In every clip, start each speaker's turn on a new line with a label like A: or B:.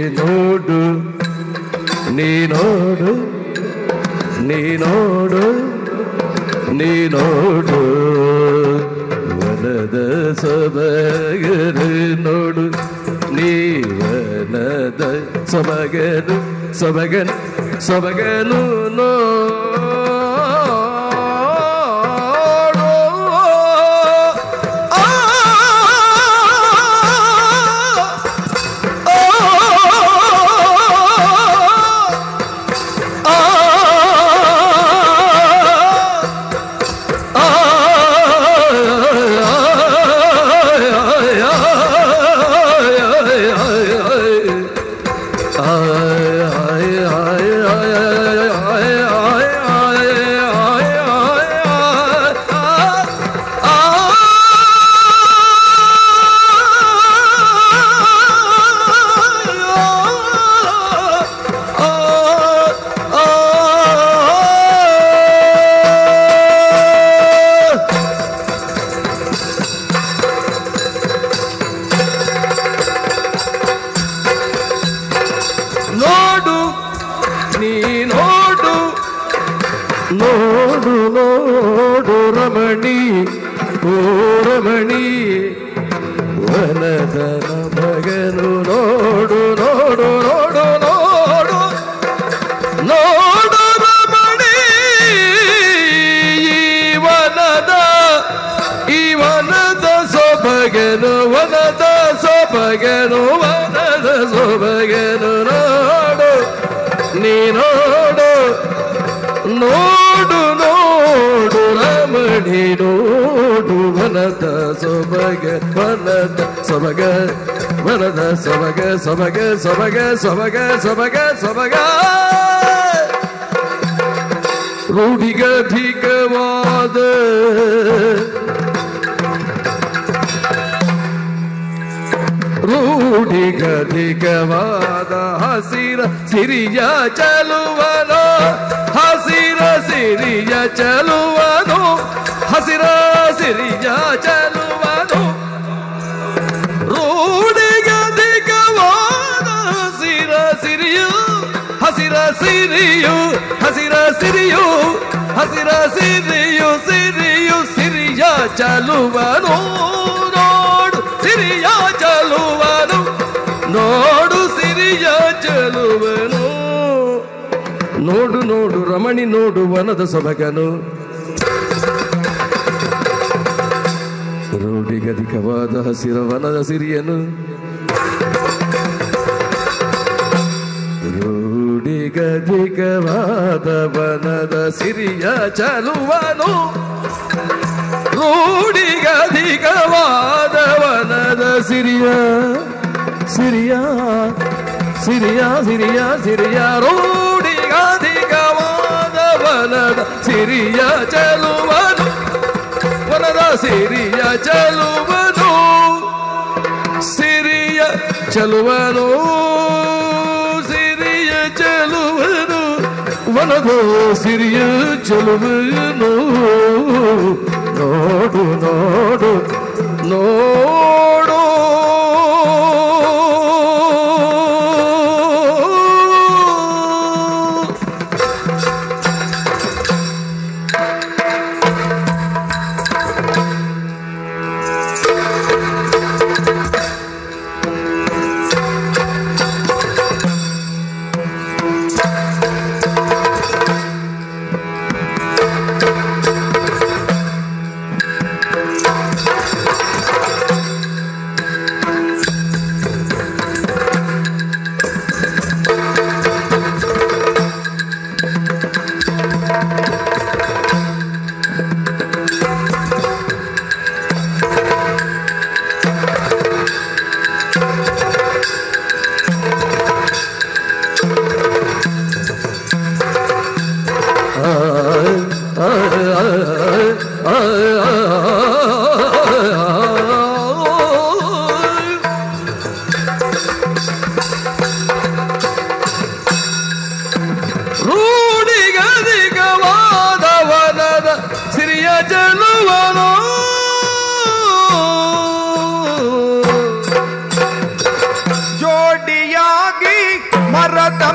A: ನೋಡು ನೀ ನೋಡು ನೀ ನೋಡು ನೀ ನೋಡು ವನದ ಸೊಬಗರು ನೋಡು ನೀ ವನದ ಸೊಬಗನು ಸೊಬಗನು ಸೊಬಗನು ನೋಡು ಆ ನೋಡು ನೀ ನೋಡು ನೋಡು ನೋಡು ರಮಣಿ ಓ ರಮಣಿ ವನದ ಮಗನು ನೋಡು ನೋಡು ನೋಡು ನೋಡು ನೋಡು ರಮಣಿ ಈ ವನದ ಈ ವನದ ಸೊಬಗನು ವನದ ಸೊಬಗನು ವನದ ಸೊಬಗನು ನೋಡು ನೀ ನೋಡು ನೋಡು ನೋಡು ರಮಣಿ ನೋಡು ವನದ ಸೊಬಗ ವನದ ಸೊಬಗ ವನದ ಸೊಬಗ ಸೊಬಗ ಸೊಬಗ ಸೊಬಗ ಸೊಬಗ ಸೊಬಗ ರೂಢಿಗಧಿಕವಾದ ರೂಢಿಗಧಿಕವಾದ ಹಸಿರ ಸಿರಿಯ ಚಲುವನು ಹಸಿರ ಸಿರಿಯ ಚಲುವನು ಹಸಿರ ಸಿರಿಯ ಚಲುವನು ರೂಢಿಗಧಿಕವಾದ ಹಸಿರ ಸಿರಿಯು ಹಸಿರ ಸಿರಿಯು ಹಸಿರ ಸಿರಿಯು ಹಸಿರ ಸಿರಿಯು ಸಿರಿಯು ಸಿರಿಯ ಚಲುವನು ನೋಡು ಸಿರಿಯ ಚಲುವನು ನೋಡು ಸಿರಿಯ ಚಲುವನು ನೋಡು ನೋಡು ರಮಣಿ ನೋಡು ವನದ ಸೊಬಗನು ರೂಢಿಗಧಿಕವಾದ ಹಸಿರ ವನದ ಸಿರಿಯನು ರೂಢಿಗಧಿಕವಾದ ವನದ ಸಿರಿಯ ಚಲುವನು ರೂಢಿಗಧಿಕವಾದ ವನದ ಸಿರಿಯ ಸಿರಿಯ ಸಿರಿಯ ಸಿರಿಯ ಸಿರಿಯ ರೂಢಿಗಧಿಕವಾದ ವನದ ಸಿರಿಯ ಚಲುವನು ವನದ ಸಿರಿಯ ಚಲುವನು ಸಿರಿಯ ಚಲುವನು ಸಿರಿಯ ಚಲುವನು ವನದ ಸಿರಿಯ ಚಲುವನು ನೋಡು ನೋಡು ನೋಡು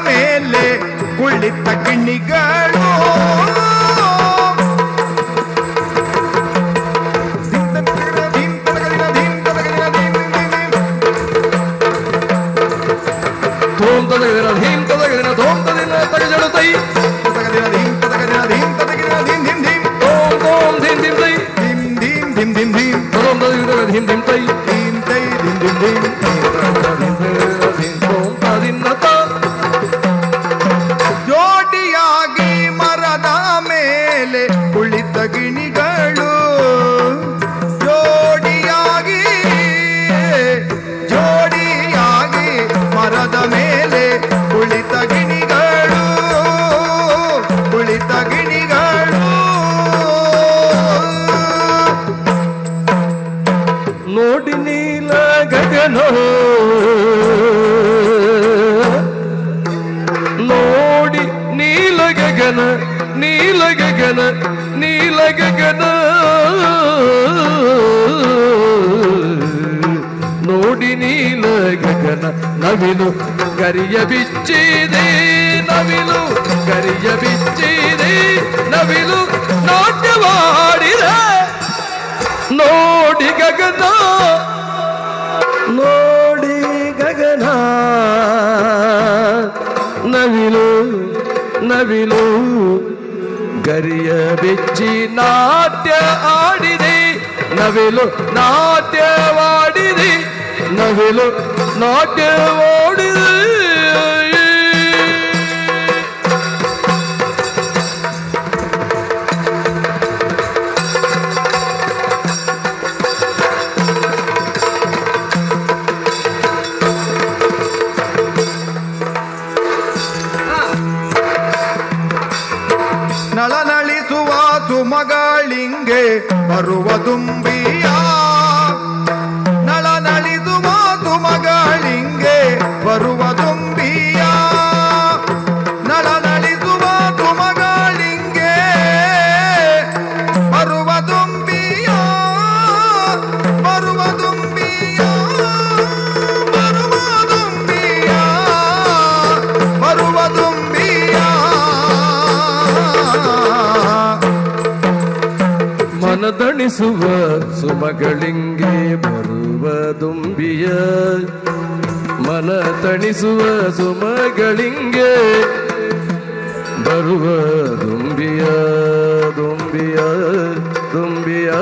B: ಮೇಲೆ ಕುಳಿತ ಗಿಣಿಗಳು
A: ತೋಂ ತದಗಿನ ಧೀಂ ತದಗಿನ ತೋಂ ತದಿನ ತಗಜಳು ತೈ ತೋಂ ತೋಂ ಧೀಂ ಧೀಂ ತೈ ತೋಂ ತದಗಿನ ಧೀಂ ಧೀಂ ತೈ ಧೀಂ ತೋಂ ತದಿನ ತ
B: ಜೋಡಿಯಾಗಿ ಮರದ ಮೇಲೆ ಕುಳಿತ ಗಿಣಿಗಳು ಜೋಡಿಯಾಗಿ ಜೋಡಿಯಾಗಿ ಮರದ ಮೇಲೆ ಕುಳಿತ ಗಿಣಿಗಳು ಕುಳಿತ ಗಿಣಿಗಳು
A: ನೋಡಿ ನೀಲ ಗಗನ ನೋಡಿ ನೀಲ ಗಗನ ನೀಲ ಗಗನ ನೀಲ ಗಗನ ನೋಡಿ ನೀಲ ಗಗನ ನವಿಲು ಕರಿಯ ಬಿಚ್ಚಿದೆ ನವಿಲು ಕರಿಯ ಬಿಚ್ಚಿದೆ ನವಿಲು ನಾಟ್ಯವಾಡಿದೆ ನೋಡಿ ಗಗನ ನೋಡಿ ಗಗನ ನವಿಲು ನವಿಲು ಗರಿಯ ಬಿಚ್ಚಿ ನಾಟ್ಯ ಆಡಿದೆ ನವಿಲು ನಾಟ್ಯವಾಡಿದೆ ನವಿಲು ನಾಟ್ಯವಾಡಿದೆ
B: ನಳನಳಿಸುವ ಸುಮಗಳಿಂಗೆ ಬರುವ ದುಂಬಿಯ ನಳನಳಿಸುವ ಸುಮಗಳಿಂಗೆ ಬರುವ ದುಂಬಿಯ ನಳನಳಿಸುವ ಸುಮಗಳಿಂಗೆ ಬರುವ ದುಂಬಿಯ ಬರುವ ದುಂಬಿಯ ಬರುವ ದುಂಬಿಯ ಬರುವ ದುಂಬಿಯ
A: ಮನದಣಿಸುವ ಸುಮಗಳಿಂಗೆ ಬರುವ ದುಂಬಿಯ ಮನ ತಣಿಸುವ ಸುಮಗಳಿಂಗೆ ಬರುವ ದುಂಬಿಯ ದುಂಬಿಯ ದುಂಬಿಯ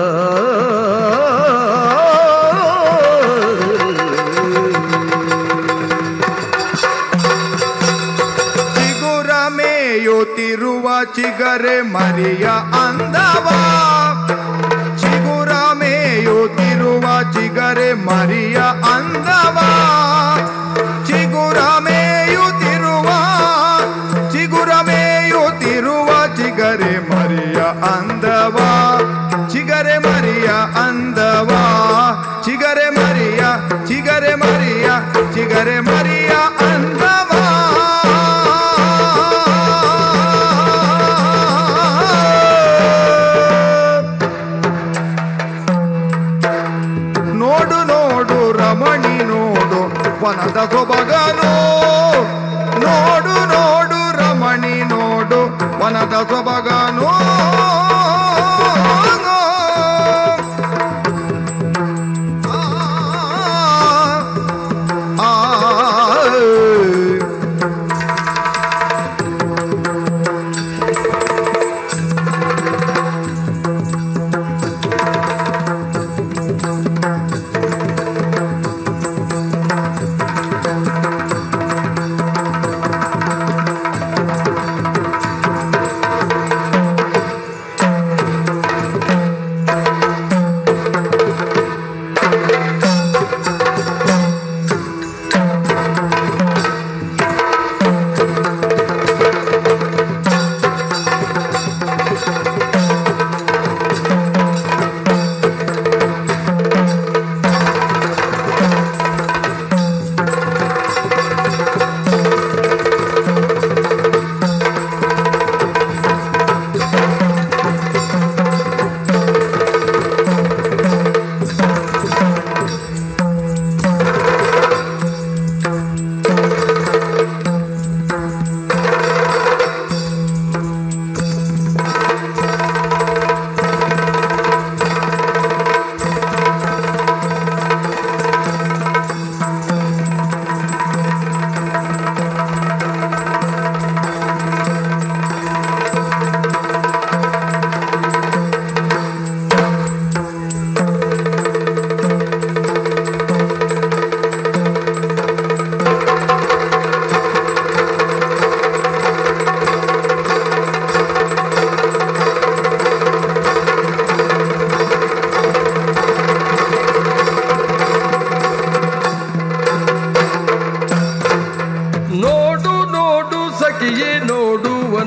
B: ಚಿಗುರ ಮೇಯುತ್ತಿರುವ ಚಿಗರೆ ಮರಿಯ ಅಂದವ ಚಿಗುರ ಮೇಯುತ್ತಿರುವ ಚಿಗರೆ ಮರಿಯ ಅಂದವ ಚಿಗುರ ಮೇಯುತ್ತಿರುವ ಚಿಗುರ ಮೇಯುತ್ತಿರುವ ಚಿಗರೆ ಮರಿಯ ಅಂದವ ಚಿಗರೆ ಮರಿಯ ಅಂದವ ಚಿಗರೆ ಮರಿಯ ಚಿಗರೆ ಮರಿಯ ಚಿಗರೆ ಮರಿಯ ಅಂದವ ನೋಡು ನೋಡು ರಮಣಿ ನೋಡು ವನದ ಸೊಬಗನು ನೋಡು ನೋಡು ರಮಣಿ ನೋಡು ವನದ ಸೊಬಗನು ಆ, ಆ,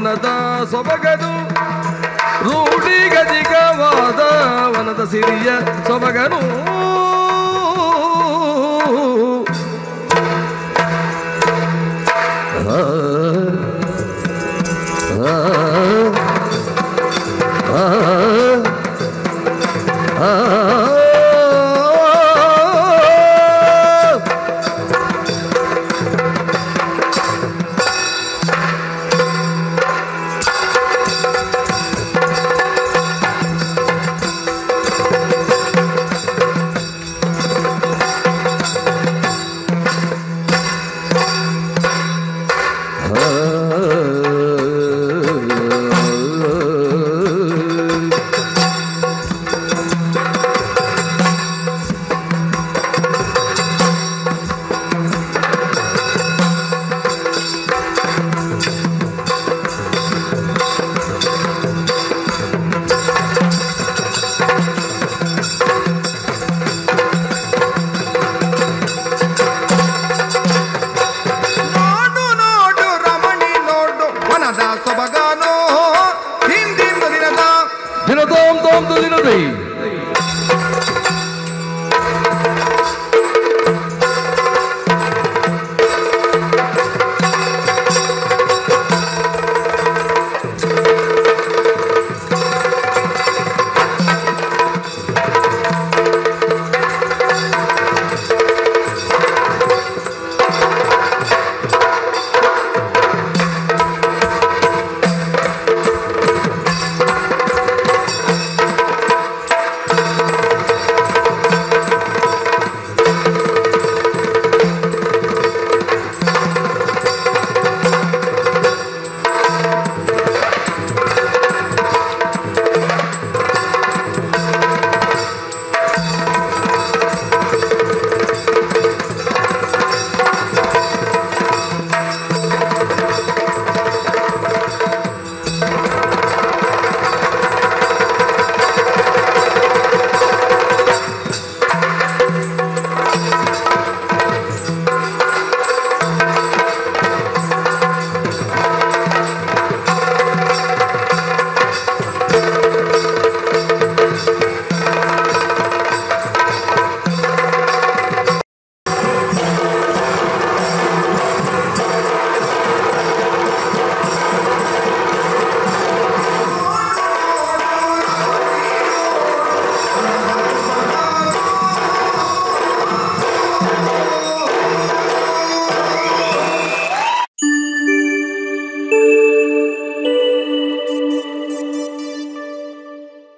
A: ವನದ ಸೊಬಗನು ರೂಢಿಗದಿಗವಾದ ವನದ ಸಿರಿಯ ಸೊಬಗನು